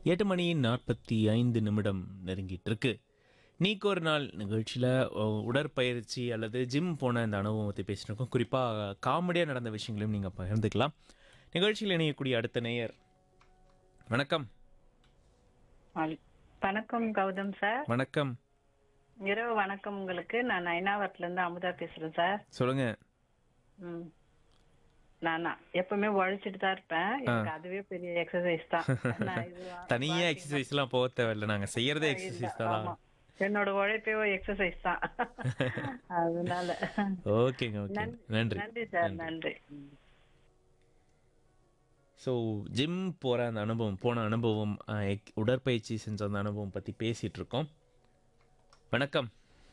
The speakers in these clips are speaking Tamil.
எட்டு மணி நாற்பத்தி ஐந்து நிமிடம் நெருங்கிட்டு இருக்கு நீக்கு ஒரு நாள் நிகழ்ச்சியில் உடற்பயிற்சி அல்லது ஜிம் போன இந்த அனுபவம் பற்றி பேசியிருக்கோம் குறிப்பாக காமெடியாக நடந்த விஷயங்களையும் நீங்கள் பகிர்ந்துக்கலாம் நிகழ்ச்சியில் இணையக்கூடிய அடுத்த நேயர் வணக்கம் வண- வணக்கம் கௌதம் சார் வணக்கம் இரவு வணக்கம் உங்களுக்கு நான் நயனாவரத்துல இருந்து அமுதா பேசுறேன் சார் சொல்லுங்க ம் நானா எப்பவுமே உழைச்சிட்டு தான் இருப்பேன் எனக்கு அதுவே பெரிய எக்ஸசைஸ் தான் நான் இது தனியாக எக்ஸசைஸ்லாம் போக தேவையில்லை நாங்கள் செய்யறதே எக்ஸசைஸ் தான் ஆமா. என்னோட உழைப்பே எக்ஸசைஸ் தான் அதனால ஓகேங்க ஓகே நன்றி நன்றி சார் நன்றி ம். ஸோ ஜிம் போகிற அந்த அனுபவம் போன அனுபவம் அஹ், எக்- உடற்பயிற்சி செஞ்ச அந்த அனுபவம் பற்றி பேசிகிட்டு இருக்கோம் வணக்கம்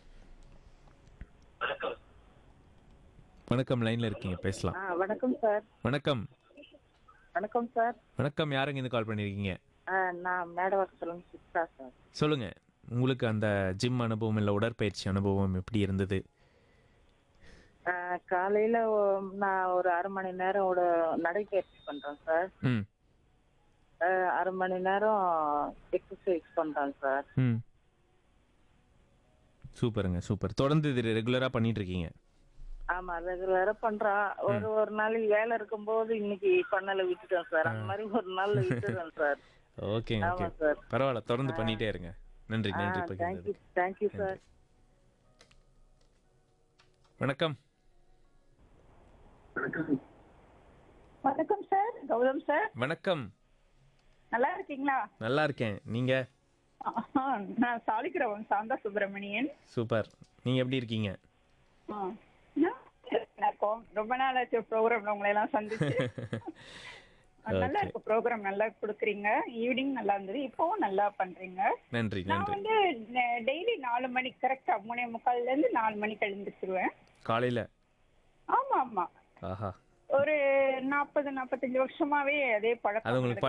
வணக்கம் லைனில் இருக்கீங்க பேசலாம் ஆ வணக்கம் சார் வணக்கம் வணக்கம் சார் வணக்கம் யாருங்க இருந்து கால் பண்ணியிருக்கீங்க ஆ, நான் மேடவாக்கத்தில் சித்ரா சார் சொல்லுங்கள் உங்களுக்கு அந்த ஜிம் அனுபவம் இல்லை உடற்பயிற்சி அனுபவம் எப்படி இருந்தது ஆ, காலையில ஒ- நான் ஒரு அரை மணி நேரம் ஒரு நடைப்பயிற்சி பண்றேன் சார் ம் ஆ, அரை மணி நேரம் எக்ஸசைஸ் பண்றேன் சார் ம் சூப்பருங்க சூப்பர் தொடர்ந்து இது ரெகுலராக பண்ணிட்டு இருக்கீங்க ஆமா ரெகுலரா பண்றேன் ஒரு ஒரு நாளைக்கு வேலை இருக்கும்போது இன்னைக்கு பண்ணல விட்டுட்டேன் சார் அந்த மாதிரி ஒரு நாள்ல விட்டுறேன் சார் ஓகேங்க ஓகே ஆமா சார் பரவாயில்ல தொடர்ந்து பண்ணிட்டே இருங்க நன்றி நன்றி தேங்க்யூ பகிர்ந்தது தேங்க்யூ சார் வணக்கம் வணக்கம் சார் கௌதம் சார் வணக்கம் நல்லா இருக்கீங்களா நல்லா இருக்கேன் நீங்க ஆஹா, நான் சாலிகிராமம் சாந்தா சுப்பிரமணியன் சூப்பர் நீங்க எப்படி இருக்கீங்க ஆ. நான் நல்லா இருக்கோம் ரொம்ப நாள் ஆச்சு ப்ரோக்ராம்ல உங்களை எல்லாம் சந்திச்சு நல்லா இருக்கு ப்ரோக்ராம் நல்லா கொடுக்குறீங்க ஈவினிங் நல்லா இருந்தது இப்பவும் நல்லா பண்றீங்க நன்றி நான் நன்றி வந்து டெய்லி நாலு மணி கரெக்டா மூணே முக்கால்ல இருந்து நாலு மணிக்கு எழுந்திருச்சிருவேன் காலையில ஆமா ஆமா ஆஹா ஒரு நாற்பது நாற்பத்தஞ்சு வருஷமாவே அதே அது பழக்கம் உங்களுக்கு